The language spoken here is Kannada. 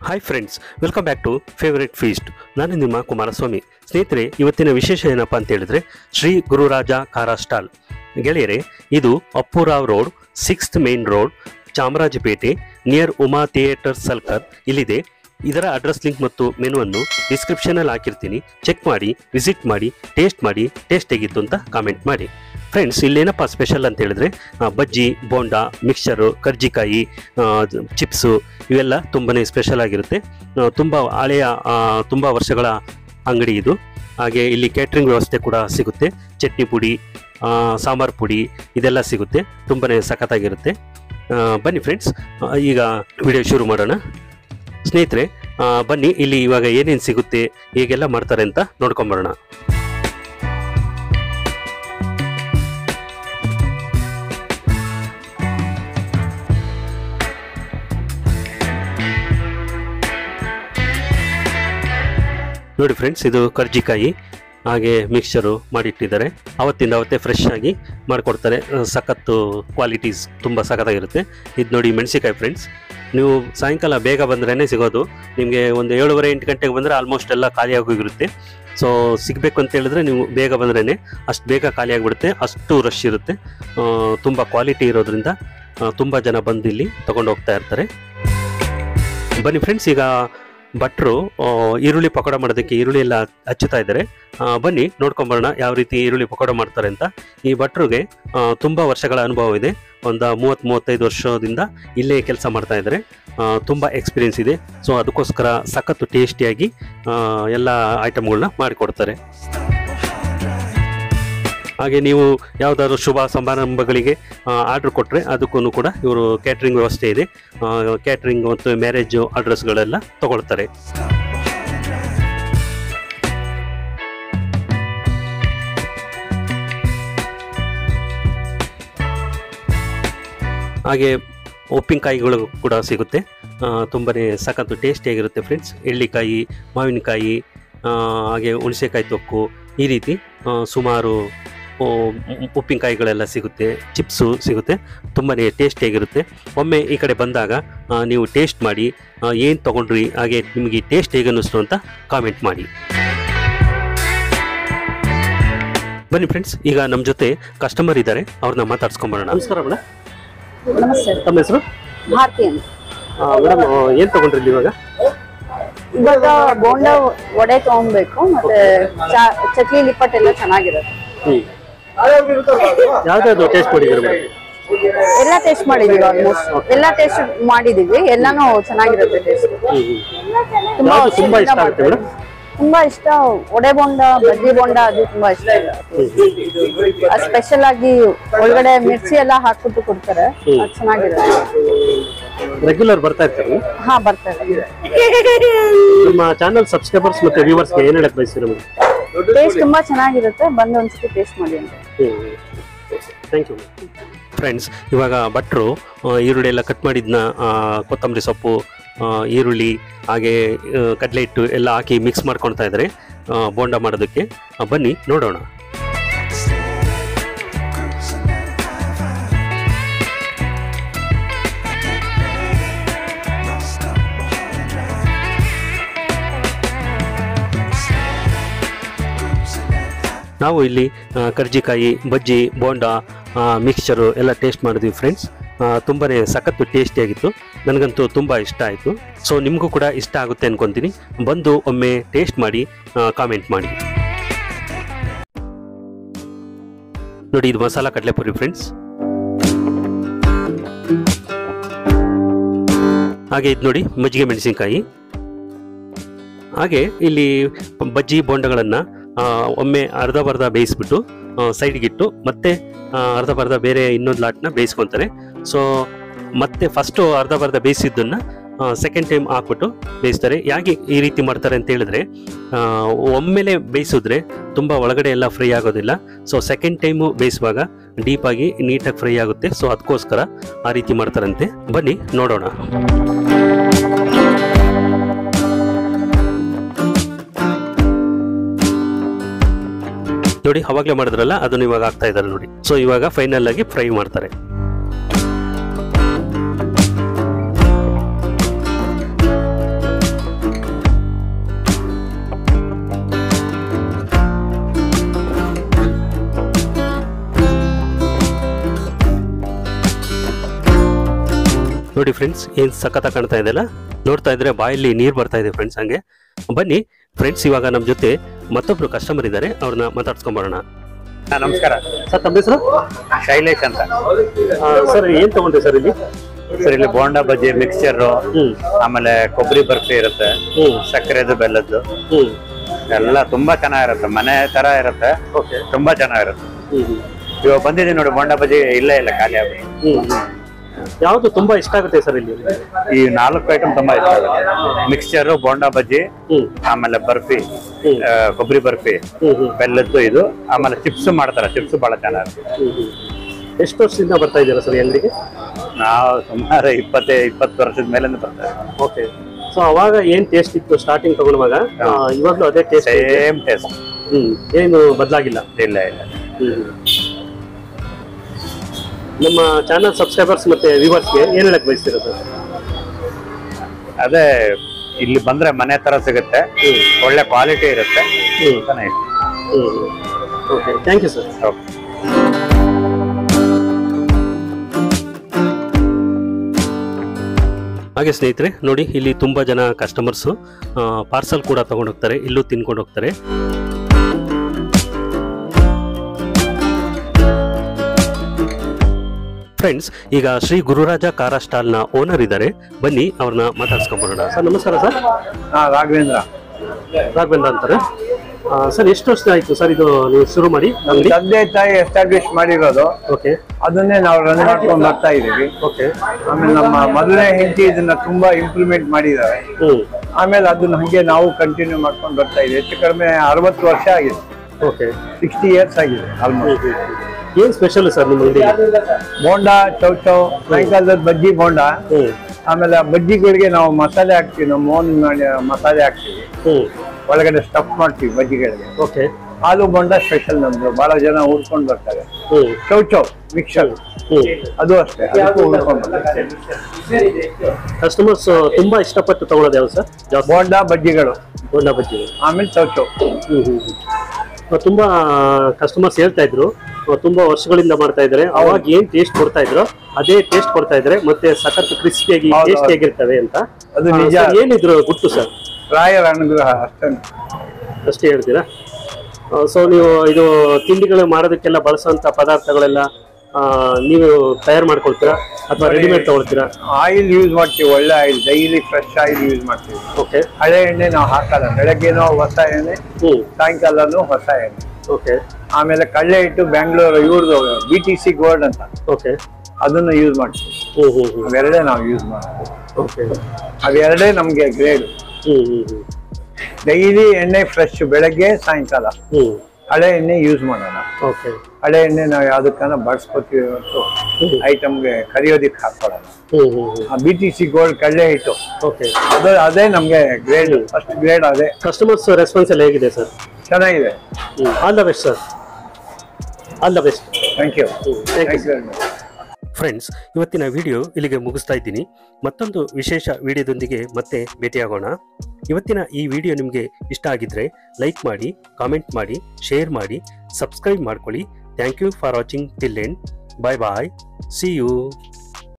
Hi friends welcome back to favourite feast ನಾನು ನಿಮ್ಮ ಕುಮಾರಸ್ವಾಮಿ ಸ್ನೇಹಿತರೆ ಇವತ್ತಿನ ವಿಶೇಷ ಏನಪ್ಪ ಅಂತ ಹೇಳಿದ್ರೆ ಶ್ರೀ ಗುರುರಾಜ ಖಾರ ಸ್ಟಾಲ್ ಗೆಳೆಯರೆ ಇದು Appurao road sixth main road Chamarajpet near Uma theatre ಸಲ್ಕರ್ ಇಲ್ಲಿದೆ ಇದರ ಅಡ್ರೆಸ್ ಲಿಂಕ್ ಮತ್ತು ಮೆನುವನ್ನು ಡಿಸ್ಕ್ರಿಪ್ಷನಲ್ಲಿ ಹಾಕಿರ್ತೀನಿ ಚೆಕ್ ಮಾಡಿ ವಿಸಿಟ್ ಮಾಡಿ ಟೇಸ್ಟ್ ಮಾಡಿ ಟೇಸ್ಟ್ ಹೇಗಿತ್ತು ಅಂತ ಕಾಮೆಂಟ್ ಮಾಡಿ ಫ್ರೆಂಡ್ಸ್ ಇಲ್ಲೇನಪ್ಪ ಸ್ಪೆಷಲ್ ಅಂತ ಹೇಳಿದ್ರೆ ಆ, ಬಜ್ಜಿ ಬೋಂಡಾ ಮಿಕ್ಸರು ಕರ್ಜಿಕಾಯಿ ಚಿಪ್ಸು ಇವೆಲ್ಲ ತುಂಬನೇ ಸ್ಪೆಷಲ್ ಆಗಿರುತ್ತೆ ಆ, ತುಂಬ ಹಳೆಯ ಆ, ತುಂಬ ವರ್ಷಗಳ ಅಂಗಡಿ ಇದು ಹಾಗೆ ಇಲ್ಲಿ ಕ್ಯಾಟ್ರಿಂಗ್ ವ್ಯವಸ್ಥೆ ಕೂಡ ಸಿಗುತ್ತೆ ಚಟ್ನಿ ಪುಡಿ ಆ, ಸಾಂಬಾರ್ ಪುಡಿ ಇದೆಲ್ಲ ಸಿಗುತ್ತೆ ತುಂಬನೇ ಸಖತ್ತಾಗಿರುತ್ತೆ ಆ, ಬನ್ನಿ ಫ್ರೆಂಡ್ಸ್ ಈಗ ವಿಡಿಯೋ ಶುರು ಮಾಡೋಣ ಸ್ನೇಹಿತರೆ ಆ, ಬನ್ನಿ ಇಲ್ಲಿ ಇವಾಗ ಏನೇನು ಸಿಗುತ್ತೆ ಹೇಗೆಲ್ಲ ಮಾಡ್ತಾರೆ ಅಂತ ನೋಡ್ಕೊಂಬರೋಣ ನೋಡಿ ಫ್ರೆಂಡ್ಸ್ ಇದು ಕರ್ಜಿಕಾಯಿ ಹಾಗೆ ಮಿಕ್ಸರು ಮಾಡಿಟ್ಟಿದ್ದಾರೆ ಅವತ್ತಿಂದ ಅವತ್ತೇ ಫ್ರೆಶ್ ಆಗಿ ಮಾಡಿಕೊಡ್ತಾರೆ ಆ, ಸಖತ್ತು ಕ್ವಾಲಿಟೀಸ್ ತುಂಬ ಸಖತ್ತಾಗಿರುತ್ತೆ ಇದು ನೋಡಿ ಮೆಣಸಿಕಾಯಿ ಫ್ರೆಂಡ್ಸ್ ನೀವು ಸಾಯಂಕಾಲ ಬೇಗ ಬಂದ್ರೇ ಸಿಗೋದು ನಿಮಗೆ ಒಂದು ಏಳುವರೆ ಎಂಟು ಗಂಟೆಗೆ ಬಂದರೆ ಆಲ್ಮೋಸ್ಟ್ ಎಲ್ಲ ಖಾಲಿ ಆಗೋಗಿರುತ್ತೆ ಸೊ ಸಿಗಬೇಕು ಅಂತ ಹೇಳಿದ್ರೆ ನೀವು ಬೇಗ ಬಂದ್ರೇ ಅಷ್ಟು ಬೇಗ ಖಾಲಿ ಆಗಿಬಿಡುತ್ತೆ ಅಷ್ಟು ರಶ್ ಇರುತ್ತೆ ತುಂಬ ಕ್ವಾಲಿಟಿ ಇರೋದ್ರಿಂದ ತುಂಬ ಜನ ಬಂದು ಇಲ್ಲಿ ತೊಗೊಂಡು ಹೋಗ್ತಾ ಇರ್ತಾರೆ ಬನ್ನಿ ಫ್ರೆಂಡ್ಸ್ ಈಗ ಭಟ್ರು ಆ, ಈರುಳ್ಳಿ ಪಕೋಡ ಮಾಡೋದಕ್ಕೆ ಈರುಳ್ಳಿ ಎಲ್ಲ ಹಚ್ಚುತ್ತಾ ಇದ್ದಾರೆ ಆ, ಬನ್ನಿ ನೋಡ್ಕೊಂಬರೋಣ ಯಾವ ರೀತಿ ಈರುಳ್ಳಿ ಪಕೋಡ ಮಾಡ್ತಾರೆ ಅಂತ ಈ ಭಟ್ರಿಗೆ ಆ, ತುಂಬ ವರ್ಷಗಳ ಅನುಭವ ಇದೆ ಒಂದು ಮೂವತ್ತು ಮೂವತ್ತೈದು ವರ್ಷದಿಂದ ಇಲ್ಲೇ ಕೆಲಸ ಮಾಡ್ತಾ ಇದ್ದಾರೆ ಆ, ತುಂಬ ಎಕ್ಸ್ಪೀರಿಯನ್ಸ್ ಇದೆ ಸೊ ಅದಕ್ಕೋಸ್ಕರ ಸಖತ್ತು ಟೇಸ್ಟಿಯಾಗಿ ಆ, ಎಲ್ಲ ಐಟಮ್ಗಳನ್ನ ಮಾಡಿಕೊಡ್ತಾರೆ ಹಾಗೆ ನೀವು ಯಾವುದಾದ್ರು ಶುಭ ಸಮಾರಂಭಗಳಿಗೆ ಆರ್ಡರ್ ಕೊಟ್ಟರೆ ಅದಕ್ಕೂ ಕೂಡ ಇವರು ಕ್ಯಾಟ್ರಿಂಗ್ ವ್ಯವಸ್ಥೆ ಇದೆ ಕ್ಯಾಟ್ರಿಂಗ್ ಮತ್ತು ಮ್ಯಾರೇಜ್ ಆರ್ಡರ್ಸ್ಗಳೆಲ್ಲ ತಗೊಳ್ತಾರೆ ಹಾಗೆ ಉಪ್ಪಿನಕಾಯಿಗಳು ಕೂಡ ಸಿಗುತ್ತೆ ಆ, ತುಂಬನೇ ಸಖತ್ತು ಟೇಸ್ಟಿಯಾಗಿರುತ್ತೆ ಫ್ರೆಂಡ್ಸ್ ಎಳ್ಳಿಕಾಯಿ ಮಾವಿನಕಾಯಿ ಆ, ಹಾಗೆ ಹುಣಸೆಕಾಯಿ ತೊಕ್ಕು ಈ ರೀತಿ ಆ, ಸುಮಾರು ಓ, ಉ- ಉಪ್ಪಿನಕಾಯಿಗಳೆಲ್ಲ ಸಿಗುತ್ತೆ ಚಿಪ್ಸು ಸಿಗುತ್ತೆ ತುಂಬಾ ಟೇಸ್ಟಿಯಾಗಿರುತ್ತೆ ಒಮ್ಮೆ ಈ ಕಡೆ ಬಂದಾಗ ಆ, ನೀವು ಟೇಸ್ಟ್ ಮಾಡಿ ಏನು ತೊಗೊಂಡ್ರಿ ಹಾಗೆ ನಿಮಗೆ ಟೇಸ್ಟ್ ಹೇಗೆ ಅನ್ನಿಸ್ತು ಅಂತ ಕಾಮೆಂಟ್ ಮಾಡಿ ಬನ್ನಿ ಫ್ರೆಂಡ್ಸ್ ಈಗ ನಮ್ಮ ಜೊತೆ ಕಸ್ಟಮರ್ ಇದ್ದಾರೆ ಅವ್ರನ್ನ ಮಾತಾಡ್ಸ್ಕೊಂಬರೋಣ ನಮಸ್ಕಾರ ಮೇಡಮ್ ನಮಸ್ತೆ ತಮ್ಮ ಹೆಸರು ಭಾರತಿ ಅಂತ ಮೇಡಮ್ ಏನು ತೊಗೊಂಡ್ರಿ ಇವಾಗ ಇವಾಗ ಬೋಂಡ ವಡೆ ತಗೊಬೇಕು ಮತ್ತೆ ಚಾ- ಚಕ್ಲಿ ಲಿಪ್ಪಟ್ ಎಲ್ಲ ಚೆನ್ನಾಗಿರುತ್ತೆ ಹ್ಞೂ ಯಾವ್ದಾದ್ರು ಟೇಸ್ಟ್ ಮಾಡಿದ್ದೀರಿ ಮೇಡಮ್ ಎಲ್ಲ ಟೇಸ್ಟ್ ಮಾಡಿದೀವಿ ಆಲ್ಮೋಸ್ಟ್ ಎಲ್ಲ ಟೇಸ್ಟ್ ಮಾಡಿದೀವಿ ಎಲ್ಲಾನು ಚೆನ್ನಾಗಿರುತ್ತೆ ಟೇಸ್ಟ್ ಹ್ಞೂ ಹ್ಞೂ ಯಾವ್ದು ತುಂಬಾ ಇಷ್ಟ ಆಗುತ್ತೆ ಮೇಡಮ್ ತುಂಬಾ ಇಷ್ಟ ವಡೆ ಬೋಂಡ ಬಜ್ಜಿ ಬೋಂಡ ಅದು ತುಂಬಾ ಇಷ್ಟ ಸ್ಪೆಷಲ್ ಆಗಿ ಒಳಗಡೆ ಮಿರ್ಚಿ ಎಲ್ಲ ಹಾಕ್ಬಿಟ್ಟು ಕೊಡ್ತಾರೆ ಹ್ಮ್. ಅದು ಚೆನ್ನಾಗಿರುತ್ತೆ ರೆಗ್ಯುಲರ್ ಬರ್ತಾ ಇರ್ತಾರೆ ಹಾ ಬರ್ತದೆ ನಿಮ್ಮ ಚಾನಲ್ ಸಬ್ಸ್ಕ್ರೈಬರ್ಸ್ ಮತ್ತೆ ವ್ಯೂವರ್ಸ್ಗೆ ಏನು ಹೇಳಕ್ ಬಯಸ್ತೀರಿ ಮೇಡಮ್ ಟೇಸ್ಟ್ ತುಂಬಾ ಚೆನ್ನಾಗಿರುತ್ತೆ ಬಂದು ಒಂದ್ಸತಿ ಟೇಸ್ಟ್ ಮಾಡಿ ಅಂತ ಥ್ಯಾಂಕ್ ಯು ಫ್ರೆಂಡ್ಸ್ ಇವಾಗ ಭಟ್ರು ಆ, ಈರುಳ್ಳಿ ಎಲ್ಲ ಕಟ್ ಮಾಡಿದ್ನ ಆ, ಕೊತ್ತಂಬರಿ ಸೊಪ್ಪು ಆ, ಈರುಳ್ಳಿ ಹಾಗೆ ಆ, ಕಡಲೆ ಹಿಟ್ಟು ಎಲ್ಲ ಹಾಕಿ ಮಿಕ್ಸ್ ಮಾಡ್ಕೊಳ್ತಾ ಇದ್ದಾರೆ ಆ, ಬೋಂಡ ಮಾಡೋದಕ್ಕೆ ಆ, ಬನ್ನಿ ನೋಡೋಣ ನಾವು ಇಲ್ಲಿ ಆ, ಕರ್ಜಿಕಾಯಿ ಬಜ್ಜಿ ಬೋಂಡ ಆ, ಮಿಕ್ಸ್ಚರು ಎಲ್ಲ ಟೇಸ್ಟ್ ಮಾಡಿದ್ವಿ ಫ್ರೆಂಡ್ಸ್ ತುಂಬಾ ಸಖತ್ತು ಟೇಸ್ಟಿಯಾಗಿತ್ತು ನನಗಂತೂ ತುಂಬ ಇಷ್ಟ ಆಯಿತು ಸೊ ನಿಮಗೂ ಕೂಡ ಇಷ್ಟ ಆಗುತ್ತೆ ಅನ್ಕೊತೀನಿ ಬಂದು ಒಮ್ಮೆ ಟೇಸ್ಟ್ ಮಾಡಿ ಕಾಮೆಂಟ್ ಮಾಡಿ ನೋಡಿ ಇದು ಮಸಾಲ ಕಡಲೆಪುರಿ ಫ್ರೆಂಡ್ಸ್ ಹಾಗೆ ಇದು ನೋಡಿ ಮಜ್ಜಿಗೆ ಮೆಣಸಿನಕಾಯಿ ಹಾಗೆ ಇಲ್ಲಿ ಬಜ್ಜಿ ಬೋಂಡಗಳನ್ನು ಒಮ್ಮೆ ಅರ್ಧ ಬರ್ಧ ಬೇಯಿಸ್ಬಿಟ್ಟು ಸೈಡ್ಗಿಟ್ಟು ಮತ್ತೆ ಆ, ಅರ್ಧ ಬರ್ಧ ಬೇರೆ ಇನ್ನೊಂದು ಲಾಟ್ನ ಬೇಯಿಸ್ಕೊತಾರೆ ಸೊ ಮತ್ತೆ ಫಸ್ಟು ಅರ್ಧ ಬರ್ಧ ಬೇಯಿಸಿದ್ದನ್ನು ಸೆಕೆಂಡ್ ಟೈಮ್ ಹಾಕ್ಬಿಟ್ಟು ಬೇಯಿಸ್ತಾರೆ ಯಾಕೆ ಈ ರೀತಿ ಮಾಡ್ತಾರೆ ಅಂತ ಹೇಳಿದ್ರೆ ಆ, ಒಮ್ಮೆಲೆ ಬೇಯಿಸಿದ್ರೆ ತುಂಬ ಒಳಗಡೆ ಎಲ್ಲ ಫ್ರೈ ಆಗೋದಿಲ್ಲ ಸೊ ಸೆಕೆಂಡ್ ಟೈಮು ಬೇಯಿಸುವಾಗ ಡೀಪಾಗಿ ನೀಟಾಗಿ ಫ್ರೈ ಆಗುತ್ತೆ ಸೊ ಅದಕ್ಕೋಸ್ಕರ ಆ ರೀತಿ ಮಾಡ್ತಾರಂತೆ ಬನ್ನಿ ನೋಡೋಣ ನೋಡಿ ಅವಾಗಲೇ ಮಾಡಿದ್ರಲ್ಲ ಅದನ್ನು ಇವಾಗ ಆಗ್ತಾ ಇದ್ದಾರೆ ನೋಡಿ ಸೊ ಇವಾಗ ಫೈನಲ್ ಆಗಿ ಫ್ರೈ ಮಾಡ್ತಾರೆ ನೋಡಿ ಫ್ರೆಂಡ್ಸ್ ಏನ್ ಸಖತ್ತ ಕಾಣ್ತಾ ಇದೆಯಲ್ಲ ನೋಡ್ತಾ ಇದ್ರೆ ಬಾಯಲ್ಲಿ ನೀರ್ ಬರ್ತಾ ಇದೆ ಫ್ರೆಂಡ್ಸ್ ಹಂಗೆ ಬನ್ನಿ ಫ್ರೆಂಡ್ಸ್ ಇವಾಗ ನಮ್ಮ ಜೊತೆ ಮತ್ತೊಬ್ರು ಕಸ್ಟಮರ್ ಇದ್ದಾರೆ ಅವ್ರನ್ನ ಮಾತಾಡ್ಸ್ಕೊಂಬರೋಣ ಹಾ, ನಮಸ್ಕಾರ ಸರ್ ತಮ್ಮ ಹೆಸರು ಶೈಲೇಶ್ ಅಂತ ಸರ್ ಏನ್ ತಗೊಂಡ್ರಿ ಸರ್ ಇಲ್ಲಿ ಸರ್ ಇಲ್ಲಿ ಬೋಂಡಾ ಬಜ್ಜಿ ಮಿಕ್ಸ್ಚರ್ ಹ್ಮ್ ಆಮೇಲೆ ಕೊಬ್ಬರಿ ಬರ್ಫಿ ಇರುತ್ತೆ ಹ್ಮ್ ಸಕ್ಕರೆದು ಬೆಲ್ಲದ್ದು ಹ್ಮ್ ಎಲ್ಲ ತುಂಬಾ ಚೆನ್ನಾಗಿರುತ್ತೆ ಮನೆ ತರ ಇರುತ್ತೆ ಓಕೆ ತುಂಬಾ ಚೆನ್ನಾಗಿರುತ್ತೆ ಹ್ಮ್ ಇವಾಗ ಬಂದಿದ್ದೀವಿ ನೋಡಿ ಬೋಂಡಾ ಬಜ್ಜಿ ಇಲ್ಲೇ ಇಲ್ಲ ಖಾಲಿ ಆಗ್ಬಿಟ್ಟು ಹ್ಮ್ ಯಾವ್ದು ತುಂಬಾ ಇಷ್ಟ ಆಗುತ್ತೆ ಸರ್ ಇಲ್ಲಿ ಈ ನಾಲ್ಕು ಐಟಮ್ ತುಂಬಾ ಇಷ್ಟ ಆಗುತ್ತೆ ಮಿಕ್ಸ್ಚರ್ ಬೋಂಡಾ ಬಜ್ಜಿ ಹ್ಮ್ ಆಮೇಲೆ ಬರ್ಫಿ ಹ್ಮ್. ಆ, ಕೊಬ್ಬರಿ ಬರ್ಫಿ ಹ್ಮ್ ಹ್ಮ್ ಬೆಲ್ಲದ್ದು ಇದು ಆಮೇಲೆ ಚಿಪ್ಸ್ ಮಾಡ್ತಾರೆ ಚಿಪ್ಸ್ ಬಹಳ ಚೆನ್ನಾಗಿರುತ್ತೆ ಹ್ಮ್ ಹ್ಮ್ ಎಷ್ಟು ವರ್ಷದಿಂದ ಬರ್ತಾ ಇದ್ದೀರಾ ಸರ್ ಈ ಅಂಗಡಿಗೆ ನಾವು ಸುಮಾರು ಇಪ್ಪತ್ತೇ ಇಪ್ಪತ್ತು ವರ್ಷದ ಮೇಲಿಂದ ಬರ್ತಾರೆ ಓಕೆ ಸೊ ಅವಾಗ ಏನ್ ಟೇಸ್ಟ್ ಇತ್ತು ಸ್ಟಾರ್ಟಿಂಗ್ ತಗೊಂಡವಾಗ ಆ, ಇವಾಗ್ಲೂ ಅದೇ ಟೇಸ್ಟ್ ಸೇಮ್ ಟೇಸ್ಟ್ ಹ್ಮ್ ಏನು ಬದಲಾಗಿಲ್ಲ ಇಲ್ಲ ಇಲ್ಲ ಹ್ಮ್ ನಮ್ಮ ಚಾನಲ್ ಸಬ್ಸ್ಕ್ರೈಬರ್ಸ್ ಮತ್ತೆ ವ್ಯೂವರ್ಸ್ಗೆ ಏನ್ ಹೇಳಕ್ ಬಯಸ್ತೀರಾ ಸರ್ ಅದೇ ಇಲ್ಲಿ ಬಂದ್ರೆ ಮನೆ ತರ ಸಿಗುತ್ತೆ ಹ್ಮ್. ಒಳ್ಳೆ ಕ್ವಾಲಿಟಿ ಇರುತ್ತೆ ಹ್ಮ್ ಅಂತಾನೆ ಇಷ್ಟ. ಹ್ಮ್ okay thank you sir Okay. ಹಾಗೆ ಸ್ನೇಹಿತರೆ ನೋಡಿ ಇಲ್ಲಿ ತುಂಬಾ ಜನ ಕಸ್ಟಮರ್ಸು ಪಾರ್ಸಲ್ ಕೂಡ ತಗೊಂಡು ಹೋಗ್ತಾರೆ ಇಲ್ಲೂ ತಿನ್ಕೊಂಡು ಹೋಗ್ತಾರೆ ಫ್ರೆಂಡ್ಸ್ ಈಗ ಶ್ರೀ ಗುರುರಾಜ ಕಾರ ಸ್ಟಾಲ್ನ ಓನರ್ ಇದ್ದಾರೆ ಬನ್ನಿ ಅವ್ರನ್ನ ಮಾತಾಡ್ಸ್ಕೊಂಬರೋಣ ಸರ್ ನಮಸ್ಕಾರ ಸರ್ ಹಾ ರಾಘವೇಂದ್ರ ರಾಘವೇಂದ್ರ ಅಂತಾರೆ ಸರ್ ಎಷ್ಟು ವರ್ಷ ಆಯ್ತು ಸರ್ ಇದು ನೀವು ಶುರು ಮಾಡಿ ಅಂಗಡಿ ತಂದೆ ತಾಯಿ ಎಸ್ಟಾಬ್ಲಿಷ್ ಮಾಡಿರೋದು ಓಕೆ ಅದನ್ನೇ ನಾವು ರನ್ ಮಾಡ್ಕೊಂಡು ಬರ್ತಾ ಇದೀವಿ ಓಕೆ ಆಮೇಲೆ ನಮ್ಮ ಮೊದಲನೇ ಹೆಂಡತಿ ಇದನ್ನ ತುಂಬಾ ಇಂಪ್ಲಿಮೆಂಟ್ ಮಾಡಿದ್ದಾರೆ ಹ್ಮ್ ಆಮೇಲೆ ಅದನ್ನ ಹಂಗೆ ನಾವು ಕಂಟಿನ್ಯೂ ಮಾಡ್ಕೊಂಡು ಬರ್ತಾ ಇದೀವಿ ಹೆಚ್ಚು ಕಡಿಮೆ ಅರವತ್ತು ವರ್ಷ ಆಗಿದೆ ಓಕೆ ಸಿಕ್ಸ್ಟಿ ಇಯರ್ಸ್ ಆಗಿದೆ ಆಲ್ಮೋಸ್ಟ್ ಏನ್ ಸ್ಪೆಷಲ್ ಸರ್ ನಿಮ್ಮ ಅಂಗಡಿ ಬೋಂಡಾ ಚೌ ಚೌ ಸಾಯಂಕಾಲದ ಬಜ್ಜಿ ಬೋಂಡಾ ಹ್ಮ್ ಆಮೇಲೆ ಆ ಬಜ್ಜಿಗಳಿಗೆ ನಾವು ಮಸಾಲೆ ಹಾಕ್ತೀವಿ ನಮ್ಮ ಓನ್ ಮಾಡಿ ಮಸಾಲೆ ಹಾಕ್ತೀವಿ ಹ್ಮ್ ಒಳಗಡೆ ಸ್ಟಫ್ ಮಾಡ್ತೀವಿ ಬಜ್ಜಿಗಳಿಗೆ ಓಕೆ ಆಲೂ ಬೋಂಡಾ ಸ್ಪೆಷಲ್ ನಮ್ದು ಬಹಳ ಜನ ಹುಡ್ಕೊಂಡು ಬರ್ತಾರೆ ಹ್ಮ್ ಚೌ ಚೌ ಮಿಕ್ಸರ್ ಹ್ಮ್ ಅದು ಅಷ್ಟೇ ಅದಕ್ಕೂ ಹುಡ್ಕೊಂಡು ಬರ್ತಾರೆ ಕಸ್ಟಮರ್ಸ್ ತುಂಬಾ ಇಷ್ಟಪಟ್ಟು ತಗೊಳ್ಳೋದು ಯಾವ್ದು ಸರ್ ಜಾಸ್ತಿ ಬೋಂಡಾ ಬಜ್ಜಿಗಳು ಬೋಂಡಾ ಬಜ್ಜಿ ಆಮೇಲೆ ಚೌಚೌ ಹ್ಮ್ ಹ್ಮ್ ಹ್ಮ್. ತುಂಬಾ ಕಸ್ಟಮರ್ಸ್ ಹೇಳ್ತಾ ಇದ್ರು ಅಹ್ ತುಂಬಾ ವರ್ಷಗಳಿಂದ ಮಾಡ್ತಾ ಇದ್ದಾರೆ ಅವಾಗ ಏನ್ ಟೇಸ್ಟ್ ಕೊಡ್ತಾ ಇದ್ರು ಅದೇ ಟೇಸ್ಟ್ ಕೊಡ್ತಾ ಇದ್ರೆ ಮತ್ತೆ ಸಖತ್ ಕ್ರಿಸ್ಪಿಯಾಗಿ ಹೌದು, ಟೇಸ್ಟ್ ಹೌದು. ಆಗಿರ್ತವೆ ಅಂತ ಅದು ಅಹ್, ನಿಜ. ಸರ್, ಏನಿದ್ರು ಗುಟ್ಟು ಸರ್ ರಾಯರ ಅನುಗ್ರಹ ಅಷ್ಟೇ ಅಷ್ಟೇ ಹೇಳ್ತೀರಾ ಸೊ ನೀವು ಇದು ತಿಂಡಿಗಳು ಮಾಡೋದಕ್ಕೆಲ್ಲ ಬಳಸುವಂತ ಪದಾರ್ಥಗಳೆಲ್ಲ ಆ, ನೀವು ತಯಾರು ಮಾಡ್ಕೊಳ್ತೀರಾ ಅಥವಾ ರೆಡಿಮೇಡ್ ತಗೊಳ್ತೀರಾ ಆಯಿಲ್ ಯೂಸ್ ಮಾಡ್ತೀವಿ ಒಳ್ಳೆ oil daily fresh oil use ಮಾಡ್ತೀವಿ ಓಕೆ ಹಳೆ ಎಣ್ಣೆ ನಾವು ಹಾಕಲ್ಲ ಬೆಳಗ್ಗೆನೋ ಹೊಸ ಎಣ್ಣೆ ಹ್ಮ್ ಸಾಯಂಕಾಲನೂ ಹೊಸ ಎಣ್ಣೆ ಓಕೆ ಆಮೇಲೆ ಕಡಲೆ ಹಿಟ್ಟು ಬ್ಯಾಂಗ್ಳೂರು ಇವ್ರದ್ದು ಬಿ ಟಿ ಸಿ ಗೋಲ್ಡ್ ಅಂತ ಓಕೆ ಅದನ್ನು ಯೂಸ್ ಮಾಡ್ತೀವಿ ಹ್ಮ್ ಹ್ಮ್ ಹ್ಮ್ ಅವೆರಡೇ ನಾವು ಯೂಸ್ ಮಾಡ್ತೀವಿ ಓಕೆ ಅವೆರಡೇ ನಮಗೆ ಗ್ರೇಡ್ ಹ್ಮ್ ಹ್ಮ್ ಹ್ಮ್ ಡೈಲಿ ಎಣ್ಣೆ ಫ್ರೆಶ್ ಬೆಳಗ್ಗೆ ಸಾಯಂಕಾಲ ಹ್ಮ್ ಹಳೆ ಎಣ್ಣೆ ಯೂಸ್ ಮಾಡೋಣ ಓಕೆ ಹಳೆ ಎಣ್ಣೆ ನಾವು ಯಾವ್ದಕ್ಕನ ಬಳಸ್ಕೊತೀವಿ ಹೊರತು ಐಟಮ್ಗೆ ಕರಿಯೋದಿಕ್ಕೆ ಹಾಕೊಳ್ಳೋಣ ಹ್ಮ್ ಹ್ಮ್ ಹ್ಮ್ ಆ ಬಿ ಟಿ ಸಿ ಗೋಲ್ಡ್ ಕಡಲೆ ಹಿಟ್ಟು ಓಕೆ ಅದು ಅದೇ ನಮ್ಗೆ ಗ್ರೇಡ್ ಫಸ್ಟ್ ಗ್ರೇಡ್ ಅದೇ ಕಸ್ಟಮರ್ಸ್ ರೆಸ್ಪಾನ್ಸ್ ಎಲ್ಲ ಹೇಗಿದೆ ಸರ್ ಚೆನ್ನಾಗಿದೆ all the best sir all the best thank you thank you thank you very much friends ಇವತ್ತಿನ ವಿಡಿಯೋ ಇಲ್ಲಿಗೆ ಮುಗಿಸ್ತಾ ಇದ್ದೀನಿ ಮತ್ತೊಂದು ವಿಶೇಷ ವಿಡಿಯೋದೊಂದಿಗೆ ಮತ್ತೆ ಭೇಟಿಯಾಗೋಣ ಇವತ್ತಿನ ಈ ವಿಡಿಯೋ ನಿಮಗೆ ಇಷ್ಟ ಆಗಿದ್ರೆ ಲೈಕ್ ಮಾಡಿ ಕಾಮೆಂಟ್ ಮಾಡಿ ಶೇರ್ ಮಾಡಿ ಸಬ್ಸ್ಕ್ರೈಬ್ ಮಾಡ್ಕೊಳ್ಳಿ thank you for watching till end bye bye see you